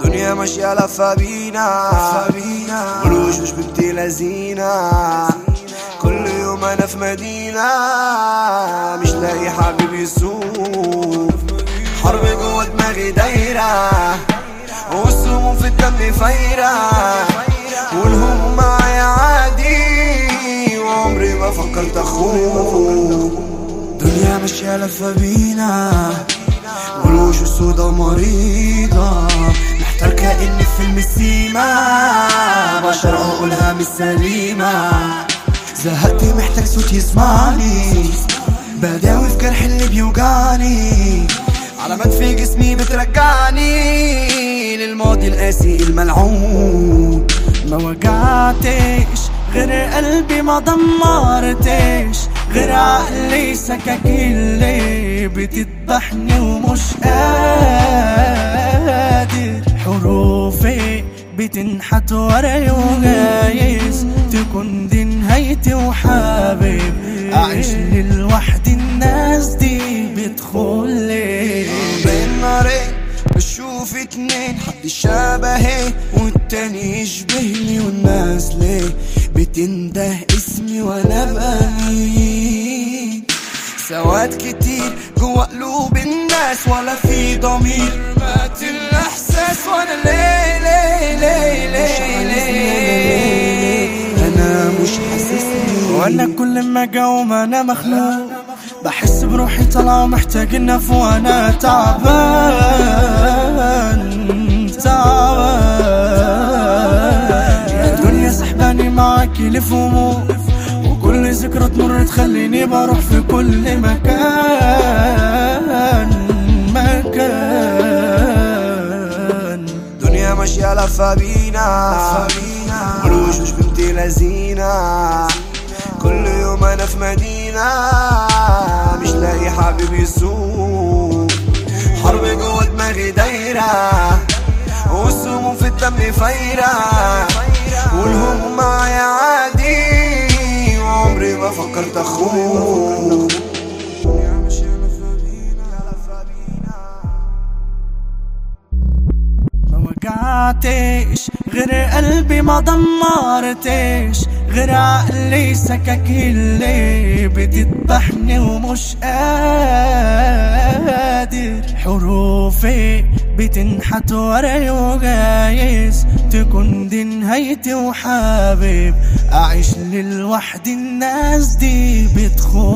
دنيا ماشية لفة بينا والوشوش بنتي لذينة كل يوم انا في مدينة مش لاقي حبيب يسوق حرب جوه دماغي دايرة والسموم في الدم فايرة والهموم معايا عادي وعمري ما فكرت اخوك دنيا ماشية لفة بينا والوش السودا مريضة محتار كأني في فيلم السيما بشر عقولها مش سليمة زهقت محتاج صوت يسمعني بداوي في جرح اللي بيوجعني علامات في جسمي بترجعني للماضي القاسي الملعون ما وجعتش غير قلبي ما دمرتش غير عقلي سكاكين بتذبحني ومش قادر حروفي بتنحت ورا وجايز تكون دي نهايتي وحابب اعيش للوحدي الناس دي بتخلي بين نارين بشوف اتنين حد شبهي والتاني يشبهني والناس ليه بتنده اسمي وانا بمين سواد كتير جوا قلوب الناس ولا في ضمير مات الاحساس وانا ليه ليه ليه ليه ليه انا مش حاسسني وانا كل ما اقوم انا مخنوق بحس بروحي طالعة ومحتاج النف وانا تعبان تعبان يا دنيا سحباني معاكي لفموق وكل ذكرى تمر تخليني بروح في كل مكان مكان دنيا ماشية لفة بينا والوشوش بنتي لذينة كل يوم انا في مدينة مش لاقي حبيب يسوق حرب جوه دماغي دايرة والسموم في الدم فايرة والهموم معايا عادي وعمري ما فكرت اخوك دنيا ماشية لفة بينا لفة بينا ما وجعتش غير قلبي ما دمرتش غير عقلي سكاكين اللي بتذبحني ومش قادر حروفي بتنحت ورا وجايز تكون دي نهايتي وحابب اعيش للوحدي الناس دي بتخون